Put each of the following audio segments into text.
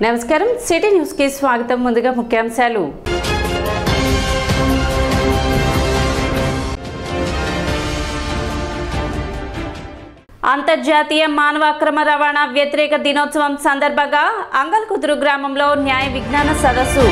నమస్కారం city news కి స్వాగతం ముందుగా ముఖ్యాంశాలు అంతర్జాతీయ మానవ అక్రమ రవాణా వ్యతిరేక దినోత్సవం సందర్భంగా అంగల్కుదురు గ్రామంలో న్యాయ విజ్ఞాన సదస్సు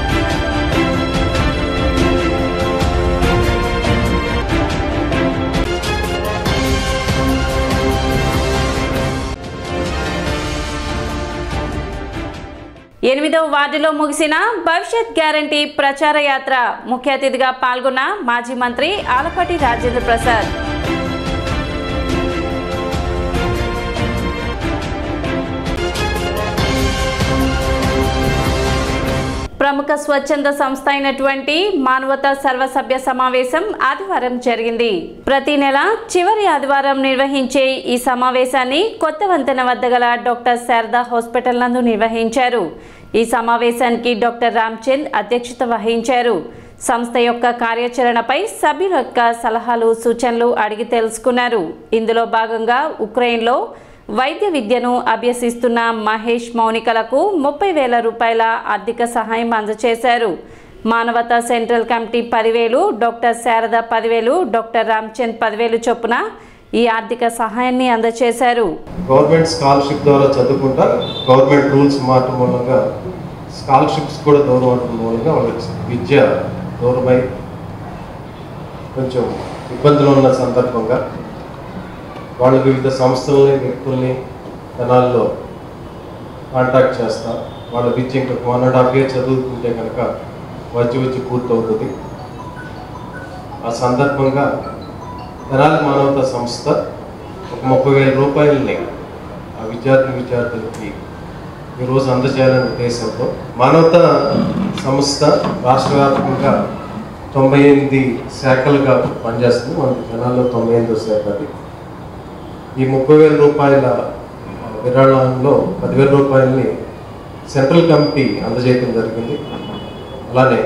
ఎనిమిదవ వార్డులో ముగిసిన భవిష్యత్ గ్యారంటీ ప్రచార యాత్ర ముఖ్య అతిథిగా పాల్గొన్న మాజీ మంత్రి ఆలపాటి రాజేంద్ర ప్రసాద్ ప్రముఖ స్వచ్ఛంద సంస్థ అయినటువంటి మానవతా సర్వసభ్య సమావేశం ఆదివారం జరిగింది ప్రతి నెల చివరి ఆదివారం నిర్వహించే ఈ సమావేశాన్ని కొత్త వంతెన వద్ద గల డాక్టర్ శారదా హాస్పిటల్ నందు నిర్వహించారు ఈ సమావేశానికి డాక్టర్ రామ్చంద్ అధ్యక్షత వహించారు సంస్థ యొక్క కార్యాచరణపై సభ్యుల యొక్క సలహాలు సూచనలు అడిగి తెలుసుకున్నారు ఇందులో భాగంగా ఉక్రెయిన్లో వైద్య విద్యను అభ్యసిస్తున్న మహేష్ మౌనికలకు ముప్పై వేల రూపాయల ఆర్థిక సహాయం అందజేశారు మానవతా సెంట్రల్ కమిటీ పదివేలు డాక్టర్ శారద పదివేలు డాక్టర్ రామ్చంద్ పదివేలు చొప్పున ఈ ఆర్థిక సహాయాన్ని అందజేశారు గవర్నమెంట్ స్కాలర్షిప్ ద్వారా చదువుకుంటా గవర్నమెంట్ రూల్స్ మారటం మూలంగా స్కాలర్షిప్స్ కూడా దూరం అవడం మూలంగా వాళ్ళకి విద్య దూరమై కొంచెం ఇబ్బందులు ఉన్న సందర్భంగా వాళ్ళు వివిధ సంస్థలని వ్యక్తుల్ని జనాల్లో కాంటాక్ట్ చేస్తా వాళ్ళ విద్య ఇంకా వన్ అండ్ హాఫ్ ఇయర్ చదువుకుంటే కనుక వచ్చి వచ్చి పూర్తవుతుంది ఆ సందర్భంగా తెనాలి మానవతా సంస్థ ఒక ముప్పై వేల రూపాయలని ఆ విద్యార్థి విద్యార్థులకి ఈరోజు అందజేయాలనే ఉద్దేశంతో మానవతా సంస్థ రాష్ట్ర వ్యాప్తంగా తొంభై ఎనిమిది శాఖలుగా పనిచేస్తుంది మన జనాల్లో తొంభై ఎనిమిదో శాఖ అది ఈ ముప్పై వేల రూపాయల విరాళంలో పదివేల రూపాయలని సెంట్రల్ కమిటీ అందజేయడం జరిగింది అలానే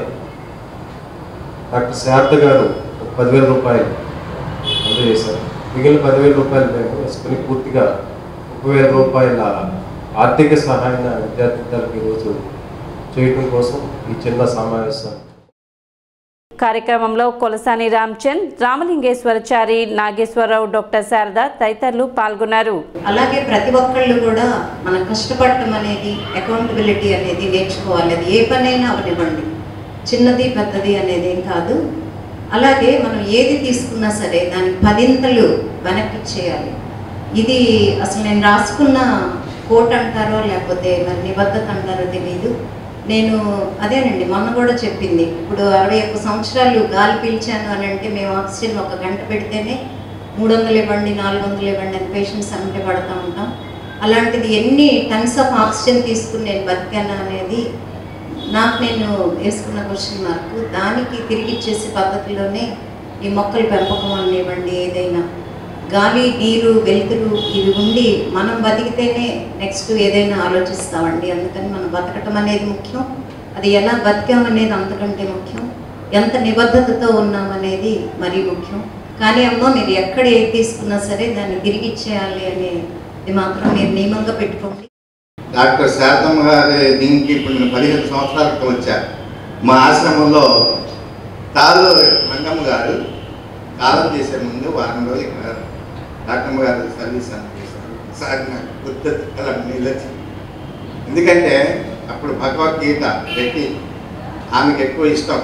డాక్టర్ శారద గారు ఒక పదివేల రూపాయలు అందజేశారు మిగిలిన పదివేల రూపాయలు మేము వేసుకుని పూర్తిగా ముప్పై వేల రూపాయల ఆర్థిక సహాయాన్ని విద్యార్థి విద్యార్థులకు ఈరోజు చేయడం కోసం ఈ చిన్న సమావేశం కార్యక్రమంలో కొలసాని రామ్చంద్ రామలింగేశ్వరచారి నాగేశ్వరరావు డాక్టర్ శారద తదితరులు పాల్గొన్నారు అలాగే ప్రతి ఒక్కళ్ళు కూడా మనం కష్టపడటం అనేది అకౌంటబిలిటీ అనేది నేర్చుకోవాలి అది ఏ పనైనా అవనివ్వండి చిన్నది పెద్దది అనేది ఏం కాదు అలాగే మనం ఏది తీసుకున్నా సరే దానికి పదింతలు వెనక్కి చేయాలి ఇది అసలు నేను రాసుకున్న కోట్ అంటారో లేకపోతే మరి నిబద్ధత అంటారో తెలియదు నేను అదేనండి మొన్న కూడా చెప్పింది ఇప్పుడు అరవై ఒక్క సంవత్సరాలు గాలి పీల్చాను అని అంటే మేము ఆక్సిజన్ ఒక గంట పెడితేనే మూడు వందలు ఇవ్వండి నాలుగు వందలు ఇవ్వండి అని పేషెంట్స్ అమ్మటే పడుతూ ఉంటాం అలాంటిది ఎన్ని టన్స్ ఆఫ్ ఆక్సిజన్ తీసుకుని నేను బతికాను అనేది నాకు నేను వేసుకున్న క్వశ్చన్ మార్క్ దానికి తిరిగి ఇచ్చేసే పద్ధతిలోనే ఈ మొక్కల పెంపకం అనివ్వండి ఏదైనా గాలి నీరు వెలుతురు ఇవి ఉండి మనం బతికితేనే నెక్స్ట్ ఏదైనా ఆలోచిస్తామండి అందుకని మనం బతకటం అనేది ముఖ్యం అది ఎలా బతికామనేది అంతకంటే ముఖ్యం ఎంత నిబద్ధతతో ఉన్నామనేది మరీ ముఖ్యం కానీ అమ్మ మీరు ఎక్కడ ఏది తీసుకున్నా సరే దాన్ని తిరిగి ఇచ్చేయాలి అనేది మాత్రం మీరు నియమంగా పెట్టుకోండి డాక్టర్ శారదమ్మ గారి దీనికి ఇప్పుడు నేను పదిహేను సంవత్సరాల క్రితం వచ్చాను మా ఆశ్రమంలో తాళ్ళు రంగమ్మ గారు కాలం చేసే ముందు వారం రోజులు ఇక్కడ డాక్టర్మ్మ గారు సర్వీస్ అని చేశారు సార్ నాకు గుర్తెత్తుకోవాలి నిలచి ఎందుకంటే అప్పుడు భగవద్గీత పెట్టి ఆమెకు ఎక్కువ ఇష్టం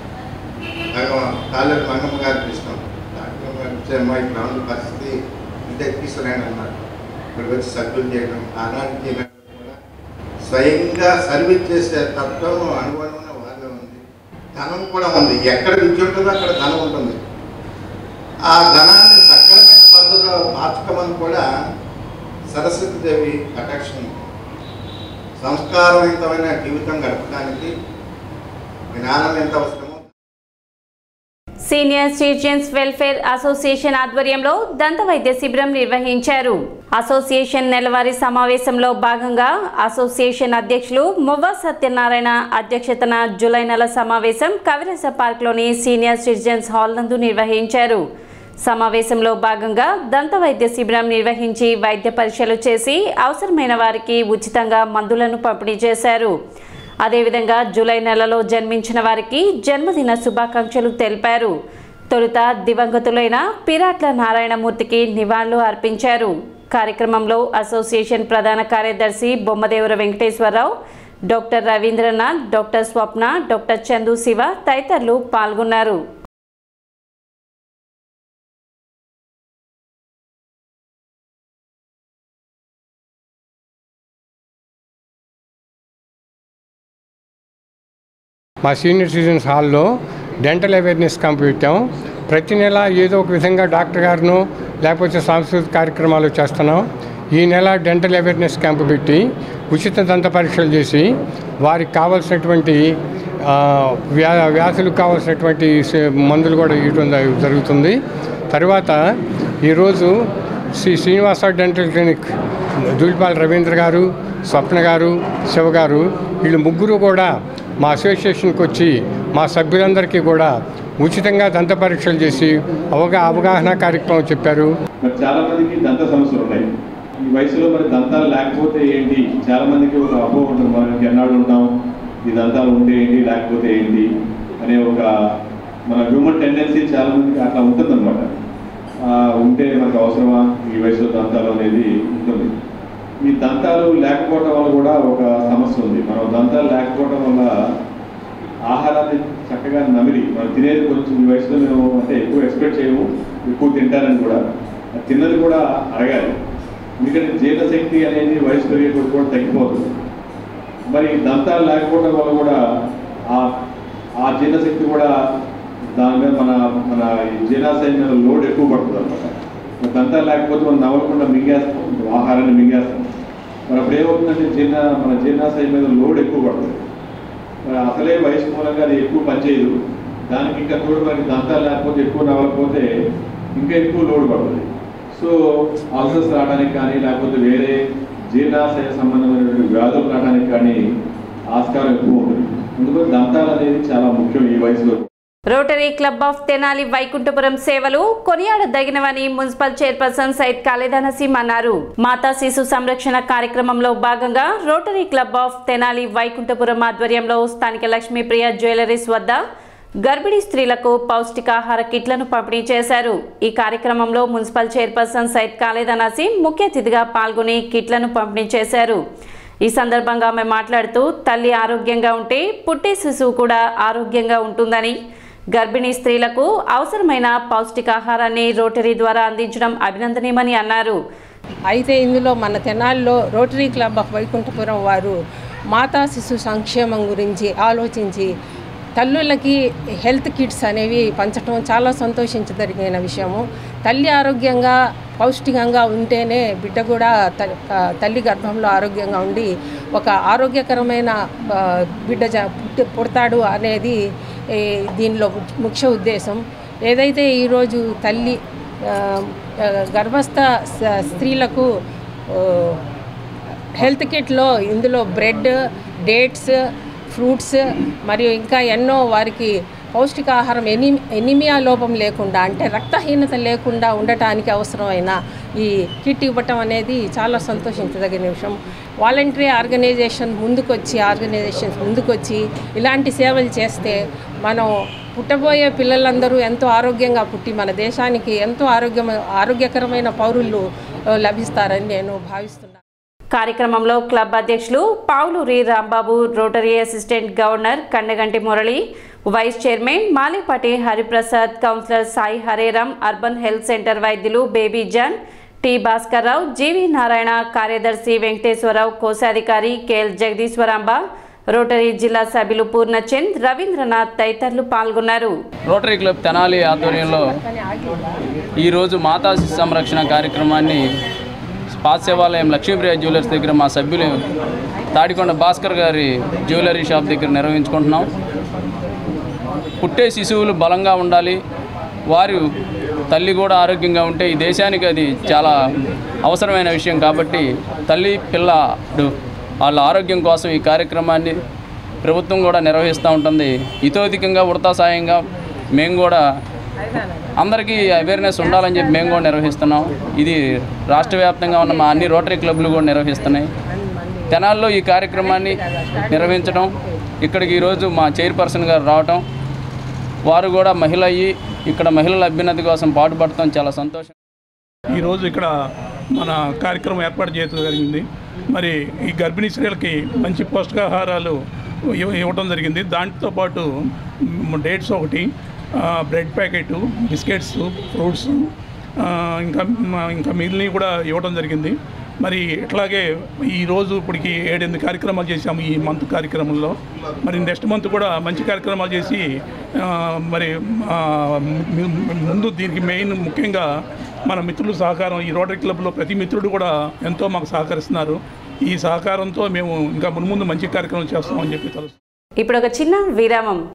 తాళ్ళు రంగమ్మ గారికి ఇష్టం డాక్టర్ గారు వచ్చామో ఇక్కడ ఉన్న పరిస్థితి ఇంతే తీసుకురాని అన్నారు ఇక్కడికి వచ్చి సభ్యులు చేయడం ఆనాటికి నాకు కూడా స్వయంగా సర్వీస్ చేసే తత్వం అనుగుణమైన వాళ్ళే ఉంది ధనం కూడా ఉంది ఎక్కడ విద్య ఉంటుందో అక్కడ ధనం ఉంటుంది ఆ ధనాన్ని సక్రమైన పద్ధతిలో మార్చుకోమని కూడా సరస్వతి దేవి కటాక్షం సంస్కారవంతమైన జీవితం గడపడానికి జ్ఞానం ఎంత అవసరమో సీనియర్ సిటిజన్స్ వెల్ఫేర్ అసోసియేషన్ ఆధ్వర్యంలో దంత వైద్య శిబిరం నిర్వహించారు అసోసియేషన్ నెలవారీ సమావేశంలో భాగంగా అసోసియేషన్ అధ్యక్షులు మువ్వ సత్యనారాయణ అధ్యక్షతన జూలై నెల సమావేశం కవిరస పార్క్లోని సీనియర్ సిటిజన్స్ హాల్ నందు నిర్వహించారు సమావేశంలో భాగంగా దంత వైద్య శిబిరం నిర్వహించి వైద్య పరీక్షలు చేసి అవసరమైన వారికి ఉచితంగా మందులను పంపిణీ చేశారు అదేవిధంగా జూలై నెలలో జన్మించిన వారికి జన్మదిన శుభాకాంక్షలు తెలిపారు తొలుత దివంగతులైన పిరాట్ల నారాయణమూర్తికి నివాళులు అర్పించారు కార్యక్రమంలో అసోసియేషన్ ప్రధాన కార్యదర్శి Bommadevara Venkateswararao doctor Ravindranath doctor Swapna doctor Chandu Siva తదితరులు పాల్గొన్నారు మా సీనియర్ సిటిజన్స్ హాల్లో డెంటల్ అవేర్నెస్ క్యాంప్ పెట్టాం ప్రతి నెల ఏదో ఒక విధంగా డాక్టర్ గారును లేకపోతే సాంస్కృతిక కార్యక్రమాలు చేస్తున్నాం ఈ నెల డెంటల్ అవేర్నెస్ క్యాంప్ పెట్టి ఉచిత దంత పరీక్షలు చేసి వారికి కావాల్సినటువంటి ఆ, వ్యా వ్యాధులకు కావాల్సినటువంటి స- మందులు కూడా ఇవ్వడం జ- జరుగుతుంది తర్వాత ఈరోజు శ్రీ శ్రీనివాస డెంటల్ క్లినిక్ దూలిపాల రవీంద్ర గారు స్వప్న గారు శివ గారు వీళ్ళు ముగ్గురు కూడా మా అసోసియేషన్కి వచ్చి మా సభ్యులందరికీ కూడా ఉచితంగా దంత పరీక్షలు చేసి అవగా అవగాహన కార్యక్రమం చెప్పారు మరి చాలా మందికి దంత సమస్యలు ఉన్నాయి ఈ వయసులో మరి దంతాలు లేకపోతే ఏంటి చాలా మందికి ఒక అపోహ ఉంటుంది మనం ఎన్నాళ్ళు ఉంటాం ఈ దంతాలు ఉంటే ఏంటి లేకపోతే ఏంటి అనే ఒక మన హ్యూమన్ టెండెన్సీ చాలా మందికి అట్లా ఉంటుందన్నమాట ఆ, ఉంటే మనకు అవసరమా ఈ వయసులో దంతాలు అనేది ఉంటుంది ఈ దంతాలు లేకపోవడం వల్ల కూడా ఒక సమస్య ఉంది మనం దంతాలు లేకపోవడం వల్ల ఆహారాన్ని చక్కగా నమిలి మనం తినేది కొంచెం ఈ వయసులో మేము అంటే ఎక్కువ ఎక్స్పెక్ట్ చేయము ఎక్కువ తింటారని కూడా ఆ తిన్నది కూడా అడగాలి ఎందుకంటే జీర్ణశక్తి అనేది వయసు పెరిగే కొద్ది కూడా తగ్గిపోతుంది మరి దంతాలు లేకపోవడం వల్ల కూడా ఆ ఆ జీర్ణశక్తి కూడా దాని మీద మన మన ఈ జీర్ణాశయం మీద లోడ్ ఎక్కువ పడుతుంది అనమాట దంతాలు లేకపోతే మనం నవలకుండా మింగేస్తాం ఆహారాన్ని మింగేస్తాం మరి అప్పుడు ఏమవుతుందంటే జీర్ణ మన జీర్ణాశయం మీద లోడ్ ఎక్కువ పడుతుంది మరి అసలే వయసు మూలంగా అది ఎక్కువ పనిచేయదు దానికి ఇంకా తోడు మనకి దంతాలు లేకపోతే ఎక్కువ నవలకపోతే ఇంకా ఎక్కువ లోడ్ పడుతుంది సో అల్సర్స్ రావడానికి కానీ లేకపోతే వేరే జీర్ణాశయ సంబంధమైనటువంటి వ్యాధులు రావడానికి కానీ ఆస్కారం ఎక్కువ ఉంటుంది అందుకని దంతాలు అనేది చాలా ముఖ్యం ఈ వయసులో rotary club of Tenali Vaikunthapuram సేవలు కొనియాడదగినవని మున్సిపల్ చైర్పర్సన్ సైద్ ఖాళీదా నసీం అన్నారు మాతా శిశు సంరక్షణ కార్యక్రమంలో భాగంగా rotary club of Tenali Vaikunthapuram ఆధ్వర్యంలో స్థానిక లక్ష్మీప్రియ జ్యువెలరీస్ వద్ద గర్భిణీ స్త్రీలకు పౌష్టికాహార కిట్లను పంపిణీ చేశారు ఈ కార్యక్రమంలో మున్సిపల్ చైర్పర్సన్ సైద్ ఖాళీదా నసీం ముఖ్య అతిథిగా పాల్గొని కిట్లను పంపిణీ చేశారు ఈ సందర్భంగా ఆమె మాట్లాడుతూ తల్లి ఆరోగ్యంగా ఉంటే పుట్టే శిశువు కూడా ఆరోగ్యంగా ఉంటుందని గర్భిణీ స్త్రీలకు అవసరమైన పౌష్టికాహారాన్ని రోటరీ ద్వారా అందించడం అభినందనీయమని అన్నారు అయితే ఇందులో మన తెనాలిలో రోటరీ క్లబ్ ఆఫ్ వైకుంఠపురం వారు మాతా శిశు సంక్షేమం గురించి ఆలోచించి తల్లులకి హెల్త్ కిట్స్ అనేవి పంచడం చాలా సంతోషించదగిన విషయము తల్లి ఆరోగ్యంగా పౌష్టికంగా ఉంటేనే బిడ్డ కూడా త- త- తల్లి గర్భంలో ఆరోగ్యంగా ఉండి ఒక ఆరోగ్యకరమైన ఆ, బిడ్డ జ- పుట్టి- పుడతాడు అనేది ఈ, దీనిలో ముఖ్య ఉద్దేశం ఏదైతే ఈరోజు తల్లి ఆ, ఆ, గర్భస్థ స- స్త్రీలకు ఆ, హెల్త్ కిట్లో ఇందులో బ్రెడ్ డేట్స్ ఫ్రూట్స్ మరియు ఇంకా ఎన్నో వారికి పౌష్టికాహారం ఎని ఎనిమియా లోపం లేకుండా అంటే రక్తహీనత లేకుండా ఉండటానికి అవసరమైన ఈ కిట్ ఇవ్వటం అనేది చాలా సంతోషించదగిన విషయం వాలంటరీ ఆర్గనైజేషన్ ముందుకొచ్చి ఆర్గనైజేషన్స్ ముందుకొచ్చి ఇలాంటి సేవలు చేస్తే మనం పుట్టబోయే పిల్లలందరూ ఎంతో ఆరోగ్యంగా పుట్టి మన దేశానికి ఎంతో ఆరోగ్యం ఆరోగ్యకరమైన పౌరులు ఆ, లభిస్తారని నేను భావిస్తున్నాను కార్యక్రమంలో క్లబ్ అధ్యక్షులు Pavuluri Rambabu rotary assistant governor Kandaganti Murali vice chairman Malipati Hariprasad councillor Sai Hareram urban health centre వైద్యులు baby John T Bhaskarrao GV Narayana కార్యదర్శి వెంకటేశ్వరరావు కోశాధికారి కేఎల్ జగదీశ్వరాంబ రోటరీ జిల్లా సభ్యులు పూర్ణచంద్ రవీంద్రనాథ్ తదితరులు పాల్గొన్నారు రోటరీ క్లబ్ తెనాలి ఆధ్వర్యంలో ఈరోజు మాతా శిశు సంరక్షణ కార్యక్రమాన్ని పాత సేవాలయం లక్ష్మీప్రియ జ్యువెలర్స్ దగ్గర మా సభ్యులు తాడికొండ భాస్కర్ గారి జ్యువెలరీ షాప్ దగ్గర నిర్వహించుకుంటున్నాం పుట్టే శిశువులు బలంగా ఉండాలి వారు తల్లి కూడా ఆరోగ్యంగా ఉంటే ఈ దేశానికి అది చాలా అవసరమైన విషయం కాబట్టి తల్లి పిల్లడు వాళ్ళ ఆరోగ్యం కోసం ఈ కార్యక్రమాన్ని ప్రభుత్వం కూడా నిర్వహిస్తూ ఉంటుంది ఇతోధికంగా ఉడతా సాయంగా మేము కూడా అందరికీ అవేర్నెస్ ఉండాలని చెప్పి మేము కూడా నిర్వహిస్తున్నాం ఇది రాష్ట్ర వ్యాప్తంగా ఉన్న మా అన్ని రోటరీ క్లబ్లు కూడా నిర్వహిస్తున్నాయి తెనాల్లో ఈ కార్యక్రమాన్ని నిర్వహించడం ఇక్కడికి ఈరోజు మా చైర్పర్సన్ గారు రావటం వారు కూడా మహిళ అయ్యి ఇక్కడ మహిళల అభ్యున్నతి కోసం పాటుపడటం చాలా సంతోషం ఈరోజు ఇక్కడ మన కార్యక్రమం ఏర్పాటు చేయడం జరిగింది మరి ఈ గర్భిణీ స్త్రీలకి మంచి పౌష్టికాహారాలు ఇవ్వ- ఇవ్వడం జరిగింది దాంతో పాటు మ్, డేట్స్ ఒకటి ఆ, బ్రెడ్ ప్యాకెట్ బిస్కెట్స్ ఫ్రూట్స్ ఆ, ఇంకా మ- ఇంకా మిగిలినవి కూడా ఇవ్వడం జరిగింది మరి ఇట్లాగే ఈరోజు ఇప్పటికి ఏడెనిమిది కార్యక్రమాలు చేశాము ఈ మంత్ కార్యక్రమంలో మరి నెక్స్ట్ మంత్ కూడా మంచి కార్యక్రమాలు చేసి ఆ, మరి ఆ, ము- ము- ముందు దీనికి మెయిన్ ముఖ్యంగా మన మిత్రుల సహకారం ఈ రోటరీ క్లబ్లో ప్రతి మిత్రుడు కూడా ఎంతో మాకు సహకరిస్తున్నారు ఈ సహకారంతో మేము ఇంకా మున్ముందు మంచి కార్యక్రమం చేస్తామని చెప్పి తెలుసు ఇప్పుడు ఒక చిన్న విరామం